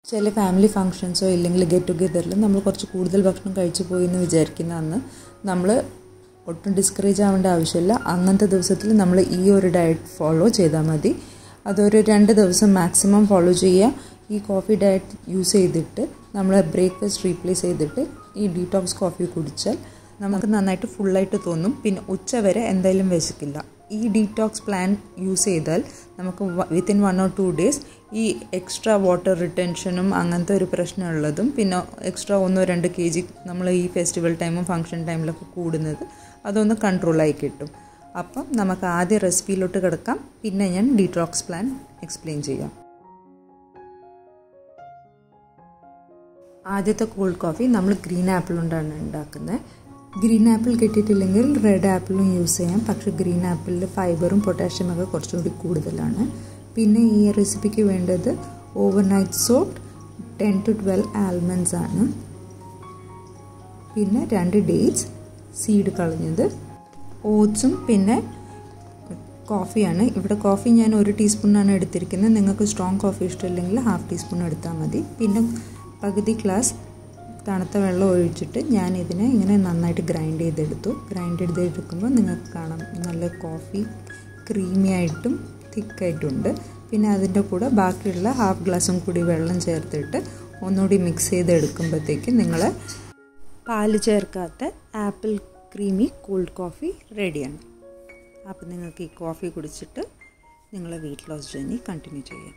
ചില ഫാമിലി ഫങ്ഷൻസോ ഇല്ലെങ്കിൽ ഗെറ്റ് ടുഗെദറിൽ നമ്മൾ കുറച്ച് കൂടുതൽ ഭക്ഷണം കഴിച്ചു പോയി എന്ന് വിചാരിക്കുന്ന അന്ന് നമ്മൾ ഒട്ടും ഡിസ്കറേജ് ആവേണ്ട ആവശ്യമില്ല അങ്ങനത്തെ ദിവസത്തിൽ നമ്മൾ ഈ ഒരു ഡയറ്റ് ഫോളോ ചെയ്താൽ മതി അതൊരു രണ്ട് ദിവസം മാക്സിമം ഫോളോ ചെയ്യുക ഈ കോഫി ഡയറ്റ് യൂസ് ചെയ്തിട്ട് നമ്മൾ ബ്രേക്ക്ഫാസ്റ്റ് റീപ്ലേസ് ചെയ്തിട്ട് ഈ ഡീടോക്സ് കോഫി കുടിച്ചാൽ നമുക്ക് നന്നായിട്ട് ഫുള്ളായിട്ട് തോന്നും പിന്നെ ഉച്ച വരെ എന്തായാലും വിശക്കില്ല ഈ ഡീടോക്സ് പ്ലാൻ യൂസ് ചെയ്താൽ നമുക്ക് within one or two days ഈ എക്സ്ട്രാ വാട്ടർ റിട്ടൻഷനും അങ്ങനത്തെ ഒരു പ്രശ്നമുള്ളതും പിന്നെ എക്സ്ട്രാ ഒന്നോ രണ്ട് കെ ജി നമ്മൾ ഈ ഫെസ്റ്റിവൽ ടൈമും ഫംഗ്ഷൻ ടൈമിലൊക്കെ കൂടുന്നത് അതൊന്ന് കൺട്രോളായി കിട്ടും അപ്പം നമുക്ക് ആദ്യം റെസിപ്പിയിലോട്ട് കിടക്കാം പിന്നെ ഞാൻ ഡീടോക്സ് പ്ലാൻ എക്സ്പ്ലെയിൻ ചെയ്യാം ആദ്യത്തെ കോൾഡ് കോഫി നമ്മൾ ഗ്രീൻ ആപ്പിൾ കൊണ്ടാണ് ഉണ്ടാക്കുന്നത് ഗ്രീൻ ആപ്പിൾ കിട്ടിയിട്ടില്ലെങ്കിൽ റെഡ് ആപ്പിളും യൂസ് ചെയ്യാം പക്ഷേ ഗ്രീൻ ആപ്പിളിൽ ഫൈബറും പൊട്ടാഷ്യം ഒക്കെ കുറച്ചും കൂടി കൂടുതലാണ് പിന്നെ ഈ റെസിപ്പിക്ക് വേണ്ടത് overnight soak ten to twelve almonds ആണ് പിന്നെ രണ്ട് ഡേറ്റ്സ് സീഡ് കളഞ്ഞത് ഓട്സും പിന്നെ കോഫിയാണ് ഇവിടെ കോഫി ഞാൻ ഒരു ടീസ്പൂണാണ് എടുത്തിരിക്കുന്നത് നിങ്ങൾക്ക് സ്ട്രോങ് കോഫി ഇഷ്ടമില്ലെങ്കിൽ ഹാഫ് ടീസ്പൂൺ എടുത്താൽ മതി പിന്നെ പകുതി ഗ്ലാസ് തണുത്ത വെള്ളം ഒഴിച്ചിട്ട് ഞാൻ ഇതിനെ ഇങ്ങനെ നന്നായിട്ട് ഗ്രൈൻഡ് ചെയ്തെടുത്തു ഗ്രൈൻഡ് ചെയ്തെടുക്കുമ്പോൾ നിങ്ങൾക്ക് കാണാം നല്ല കോഫി ക്രീമി ആയിട്ടും തിക്കായിട്ടുണ്ട് പിന്നെ അതിൻ്റെ കൂടെ ബാക്കിയുള്ള ഹാഫ് ഗ്ലാസും കൂടി വെള്ളം ചേർത്തിട്ട് ഒന്നുകൂടി മിക്സ് ചെയ്തെടുക്കുമ്പോഴത്തേക്ക് നിങ്ങൾ പാല് ചേർക്കാത്ത ആപ്പിൾ ക്രീമി കോൾഡ് കോഫി റെഡിയാണ് അപ്പോൾ നിങ്ങൾക്ക് ഈ കോഫി കുടിച്ചിട്ട് നിങ്ങളെ വെയിറ്റ് ലോസ് ജേർണി കണ്ടിന്യൂ ചെയ്യാം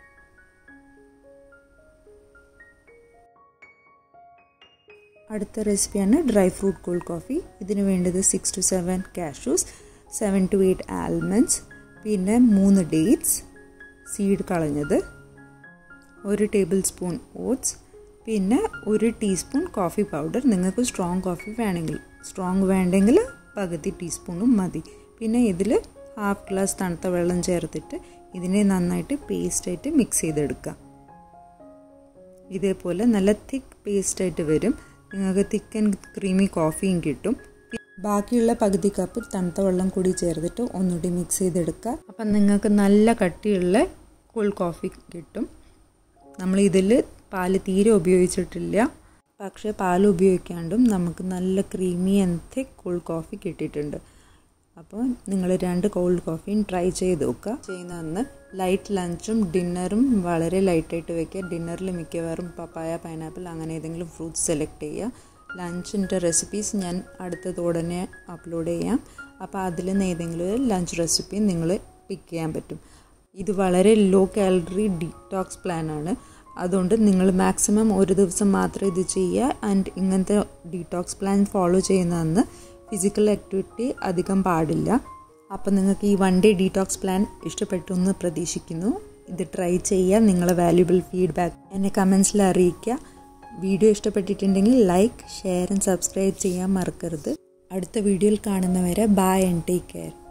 അടുത്ത റെസിപ്പിയാണ് ഡ്രൈ ഫ്രൂട്ട് കോൾഡ് കോഫി ഇതിന് വേണ്ടത് six to seven cashews seven to eight almonds പിന്നെ മൂന്ന് ഡേറ്റ്സ് സീഡ് കളഞ്ഞത് ഒരു ടേബിൾ സ്പൂൺ ഓട്സ് പിന്നെ ഒരു ടീസ്പൂൺ കോഫി പൗഡർ നിങ്ങൾക്ക് സ്ട്രോങ് കോഫി വേണമെങ്കിൽ സ്ട്രോങ് വേണ്ടെങ്കിൽ പകുതി ടീസ്പൂണും മതി പിന്നെ ഇതിൽ ഹാഫ് ഗ്ലാസ് തണുത്ത വെള്ളം ചേർത്തിട്ട് ഇതിനെ നന്നായിട്ട് പേസ്റ്റായിട്ട് മിക്സ് ചെയ്തെടുക്കുക ഇതേപോലെ നല്ല തിക്ക് പേസ്റ്റായിട്ട് വരും നിങ്ങൾക്ക് തിക്ക് ആൻഡ് ക്രീമി കോഫിയും കിട്ടും ബാക്കിയുള്ള പകുതി കപ്പ് തണുത്ത വെള്ളം കൂടി ചേർത്തിട്ട് ഒന്നുകൂടി മിക്സ് ചെയ്തെടുക്കുക അപ്പം നിങ്ങൾക്ക് നല്ല കട്ടിയുള്ള കൂൾ കോഫി കിട്ടും നമ്മൾ ഇതിൽ പാല് തീരെ ഉപയോഗിച്ചിട്ടില്ല പക്ഷേ പാൽ ഉപയോഗിക്കാണ്ടും നമുക്ക് നല്ല creamy and thick cold coffee കിട്ടിയിട്ടുണ്ട് അപ്പോൾ നിങ്ങൾ രണ്ട് കോൾഡ് കോഫിയും ട്രൈ ചെയ്ത് നോക്കുക ചെയ്യുന്ന അന്ന് ലൈറ്റ് ലഞ്ചും ഡിന്നറും വളരെ ലൈറ്റായിട്ട് വെക്കുക ഡിന്നറിൽ മിക്കവാറും പപ്പായ പൈനാപ്പിൾ അങ്ങനെ ഏതെങ്കിലും ഫ്രൂട്ട്സ് സെലക്ട് ചെയ്യുക ലഞ്ചിൻ്റെ റെസിപ്പീസ് ഞാൻ അടുത്തത് ഉടനെ അപ്ലോഡ് ചെയ്യാം അപ്പോൾ അതിൽ നിന്ന് ഏതെങ്കിലും ഒരു ലഞ്ച് റെസിപ്പി നിങ്ങൾ പിക്ക് ചെയ്യാൻ പറ്റും ഇത് വളരെ ലോ കാലറി ഡീടോക്സ് പ്ലാനാണ് അതുകൊണ്ട് നിങ്ങൾ മാക്സിമം ഒരു ദിവസം മാത്രം ഇത് ചെയ്യുക ആൻഡ് ഇങ്ങനത്തെ ഡീടോക്സ് പ്ലാൻ ഫോളോ ചെയ്യുന്നതെന്ന് ഫിസിക്കൽ ആക്ടിവിറ്റി അധികം പാടില്ല അപ്പോൾ നിങ്ങൾക്ക് ഈ വൺ ഡേ ഡീടോക്സ് പ്ലാൻ ഇഷ്ടപ്പെട്ടു എന്ന് പ്രതീക്ഷിക്കുന്നു ഇത് ട്രൈ ചെയ്യുക നിങ്ങളെ വാല്യുബിൾ ഫീഡ്ബാക്ക് എന്നെ കമൻസിൽ അറിയിക്കുക വീഡിയോ ഇഷ്ടപ്പെട്ടിട്ടുണ്ടെങ്കിൽ ലൈക്ക് ഷെയർ ആൻഡ് സബ്സ്ക്രൈബ് ചെയ്യാൻ മറക്കരുത് അടുത്ത വീഡിയോയിൽ കാണുന്നവരെ ബൈ ആൻഡ് ടേക്ക് കെയർ